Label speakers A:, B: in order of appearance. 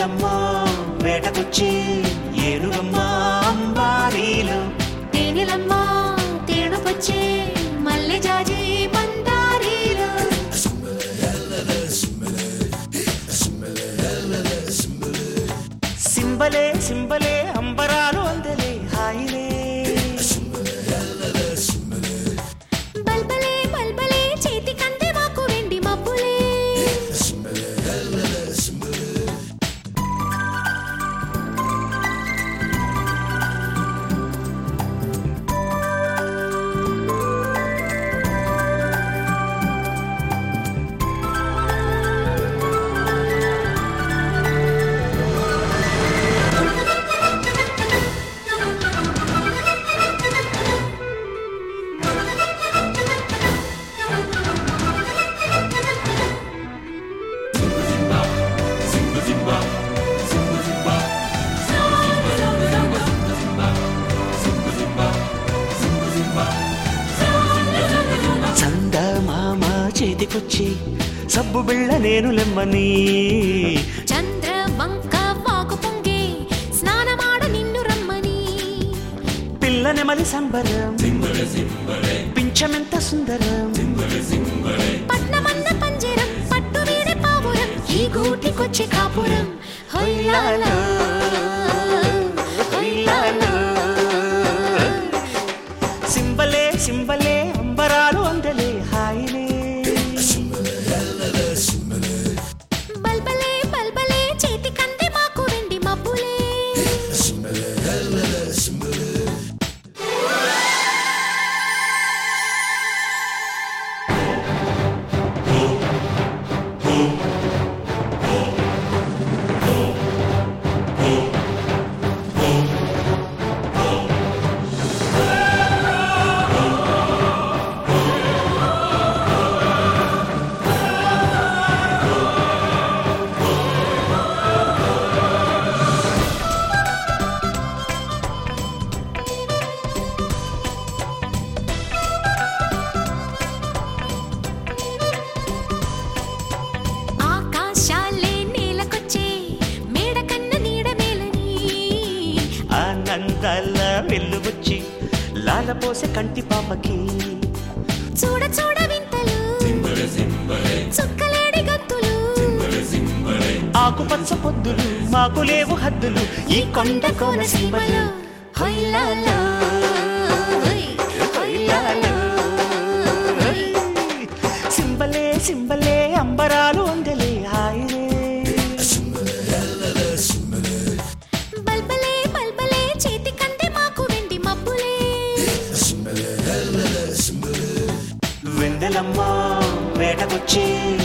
A: వెన్నెలమ్మ వేటకొచ్చి ఏనుగమ్మ అంబారీలు
B: తేనెలమ్మ తేనుపొచ్చే మల్లె జాజి మందారీలు
A: సింబలే సింబలే అంబరాలు అందలే హాయిలే
B: బల్బలే బల్బలే చేతి కందే మాకు వెండి మబ్బులే
A: చందమామ చేతికొచ్చి సబ్బు బిళ్ళ నేను లెమ్మని
B: చంద్ర వంక వాకు పొంగే స్నానమాడ నిన్ను రమ్మని
A: పిల్ల నెమలి సంబరం పింఛమెంత సుందరం
B: పట్నమన్న పంజరం పట్టు వీడే పావురం ఈ గూటికొచ్చే కాపురం హొయ్యాలో హొయ్యాలో
A: సింబలే సింబలే అంబరాలు అందలే హాయిలే
B: బల్బలే బల్బలే చేతి కంది మాకు వెండి మబ్బులే ఆకాశాలే నేలకొచ్చే మేడ కన్న నీడ మేలని
A: ఆనందాల వెల్లుబుచ్చి లాలపోసే కంటి పాపకి
B: చూడ చూడ వింతలు చుక్కలేడి గంతులు
A: ఆకుపచ్చ పొద్దులు మాకు లేవు హద్దులు
B: ఈ కొండ కోన సీమలో హొయ్లాలో హొయ్, హొయ్లాలో హొయ్.
A: సింబలే సింబలే అంబరాలు అందలే హాయిలే
B: బల్బలే బల్బలే చేతి కంది మాకు వెండి మబ్బులే
A: వెన్నెలమ్మ వేటకొచ్చి